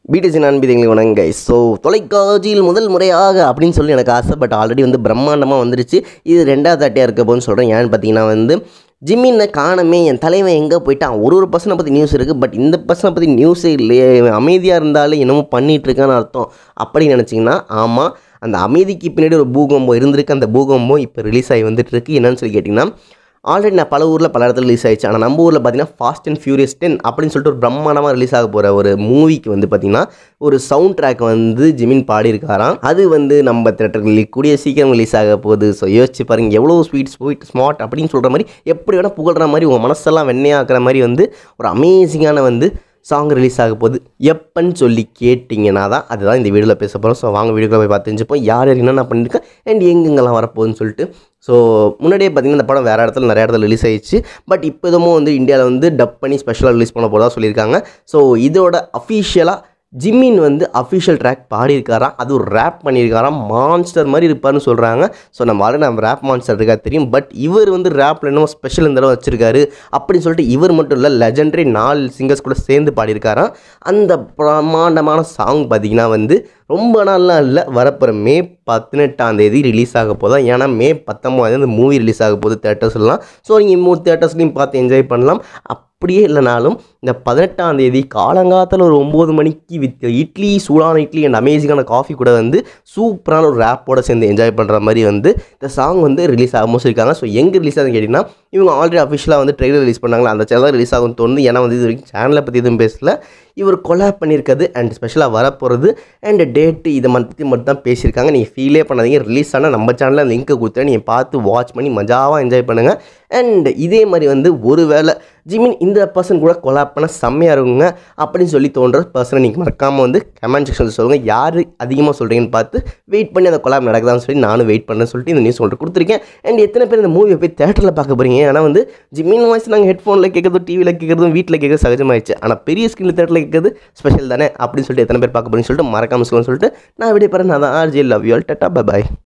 BDC நண்பிதைங்களை வணங்க so தொலைக்காட்சியில் முதல் முறையாக அப்படின்னு சொல்லி எனக்கு ஆசை பட் ஆல்ரெடி வந்து பிரம்மாண்டமாக வந்துருச்சு இது ரெண்டாவது அட்டையாக இருக்க போகுன்னு சொல்கிறேன் ஏன்னு பார்த்தீங்கன்னா வந்து ஜிம்மினை காணமே என் தலைவன் எங்கே போயிட்டான் ஒரு ஒரு பர்சனை பற்றி நியூஸ் இருக்குது பட் இந்த பர்சனை பற்றி நியூஸே இல்லையே இவன் அமைதியாக இருந்தாலும் என்னமோ பண்ணிகிட்டு இருக்கான்னு அர்த்தம் அப்படி நினச்சிங்கன்னா ஆமாம் அந்த அமைதிக்கு பின்னாடி ஒரு பூகம்பம் இருந்திருக்கு அந்த பூகம்பம் இப்போ ரிலீஸ் ஆகி வந்துட்டு இருக்கு என்னன்னு சொல்லி கேட்டிங்கன்னா ஆல்ரெடி நான் பல ஊரில் பல இடத்துல ரிலீஸ் ஆயிடுச்சு ஆனால் நம்ம ஊரில் பார்த்தீங்கன்னா ஃபாஸ்ட் அண்ட் ஃபியூரியஸ் டென் அப்படின்னு சொல்லிட்டு ஒரு பிரம்மாண்டமாக ரிலீஸ் ஆக போகிற ஒரு மூவிக்கு வந்து பார்த்தீங்கன்னா ஒரு சவுண்ட் ட்ராக் வந்து ஜிமின் பாடியிருக்காராம் அது வந்து நம்ம தேட்டர்கள் கூடிய சீக்கிரம் ரிலீஸ் ஆக போகுது ஸோ யோசிச்சு பாருங்க எவ்வளோ ஸ்வீட் ஸ்வீட் ஸ்மார்ட் அப்படின்னு சொல்கிற மாதிரி எப்படி வேணால் புகழ்கிற மாதிரி உங்கள் மனசெல்லாம் வெண்ணையாக்குற மாதிரி வந்து ஒரு அமேசிங்கான வந்து சாங் ரிலீஸ் ஆக போகுது எப்பன்னு சொல்லி கேட்டிங்கன்னா தான் அதுதான் இந்த வீடியோவில் பேச போகிறோம் ஸோ வாங்க வீடியோக்குள்ள போய் பார்த்து தெரிஞ்சுப்போம் யார் யார் என்னென்ன பண்ணியிருக்கேன் அண்ட் எங்கெங்கெல்லாம் வரப்போகுதுன்னு சொல்லிட்டு ஸோ முன்னாடியே பார்த்தீங்கன்னா இந்த படம் வேறு இடத்துல நிறைய இடத்துல ரிலீஸ் ஆயிடுச்சு பட் இப்போ எதுவும் வந்து இந்தியாவில் வந்து டப் பண்ணி ஸ்பெஷலாக ரிலீஸ் பண்ண போகிறதா சொல்லியிருக்காங்க ஸோ இதோட அஃபிஷியலாக ஜிம்மின் வந்து அஃபிஷியல் ட்ராக் பாடியிருக்காராம் அது ஒரு ரேப் பண்ணியிருக்காராம் மான்ஸ்டர் மாதிரி இருப்பார்னு சொல்கிறாங்க ஸோ நம்ம ஆல்ரெடி நம்ம ரேப் மான்ஸ்டர் இருக்கா தெரியும் பட் இவர் வந்து ரேப்பில் என்னமோ ஸ்பெஷல் இந்த தடவை வச்சிருக்காரு அப்படின்னு சொல்லிட்டு இவர் மட்டும் இல்லை லெஜண்டரி நாலு சிங்கர்ஸ் கூட சேர்ந்து பாடியிருக்காராம் அந்த பிரமாண்டமான சாங் பார்த்தீங்கன்னா வந்து ரொம்ப நாள்லாம் இல்லை வரப்போகிற மே பதினெட்டாம் தேதி ரிலீஸ் ஆக போதா ஏன்னா மே பத்தொம்போது அந்த மூவி ரிலீஸ் ஆக போகுது தேட்டர்ஸ்லாம் ஸோ நீங்கள் மூணு தேட்டர்ஸ்லையும் பார்த்து என்ஜாய் பண்ணலாம் அப்படியே இல்லைனாலும் இந்த பதினெட்டாம் தேதி காலங்காத்தில் ஒரு ஒம்பது மணிக்கு வித் இட்லி சூடான இட்லி அண்ட் அமேசிங்கான காஃபி கூட வந்து சூப்பரான ஒரு ரேப்போட சேர்ந்து என்ஜாய் பண்ணுற மாதிரி வந்து இந்த சாங் வந்து ரிலீஸ் ஆகும் சொல்லியிருக்காங்க ஸோ எங்கே ரிலீஸ் ஆகுதுன்னு கேட்டிங்கன்னா இவங்க ஆல்ரெடி அஃபிஷியலாக வந்து ட்ரெய்லர் ரிலீஸ் பண்ணாங்களா அந்த சேனல் ரிலீஸ் ஆகும்னு தோணுது ஏன்னா வந்து இது வரைக்கும் சேனலை பற்றி எதுவும் பேசல இவர் கொலாப் பண்ணியிருக்கிறது அண்ட் ஸ்பெஷலாக வரப்போகிறது அண்ட் டேட்டு இதை பற்றி மட்டும் தான் பேசியிருக்காங்க நீங்கள் ஃபீலே பண்ணாதீங்க ரிலீஸ் ஆனால் நம்ம சேனலில் லிங்க்கை கொடுத்தா நீங்கள் பார்த்து வாட்ச் பண்ணி மஜாவாக என்ஜாய் பண்ணுங்கள் அண்ட் இதே மாதிரி வந்து ஒருவேளை ஜிமின் இந்த பர்சன் கூட கொலாப் பண்ண செம்மையாக இருக்குங்க அப்படின்னு சொல்லி தோன்ற பர்சனை நீங்கள் மறக்காமல் வந்து கமெண்ட் செக்ஷனில் சொல்லுங்கள் யார் அதிகமாக சொல்கிறீங்கன்னு பார்த்து வெயிட் பண்ணி அந்த கொலாப் நடக்குதான்னு சொல்லி நானும் வெயிட் பண்ணேன்னு சொல்லிட்டு இந்த நியூஸ் ஒன்று கொடுத்துருக்கேன் அண்ட் எத்தனை பேர் இந்த மூவியை போய் தேட்டரில் பார்க்க போகிறீங்க ஏன்னா வந்து ஜிமின் வாய்ஸ் நாங்கள் ஹெட்ஃபோனில் கேட்குறதும் டிவியில் கேட்குறதும் வீட்டில் கேட்குறது சகஜமாயிடுச்சு ஆனால் பெரிய ஸ்க்ரீனில் தேட்டரில் கேட்குறது ஸ்பெஷல் தானே அப்படின்னு சொல்லிட்டு எத்தனை பேர் பார்க்க போறீங்கன்னு சொல்லிட்டு மறக்காம சொல்லுன்னு சொல்லிட்டு நான் விடைபெறேன் நான் தான் ஆர்ஜி லவ் யூ ஆல் டட்டா பை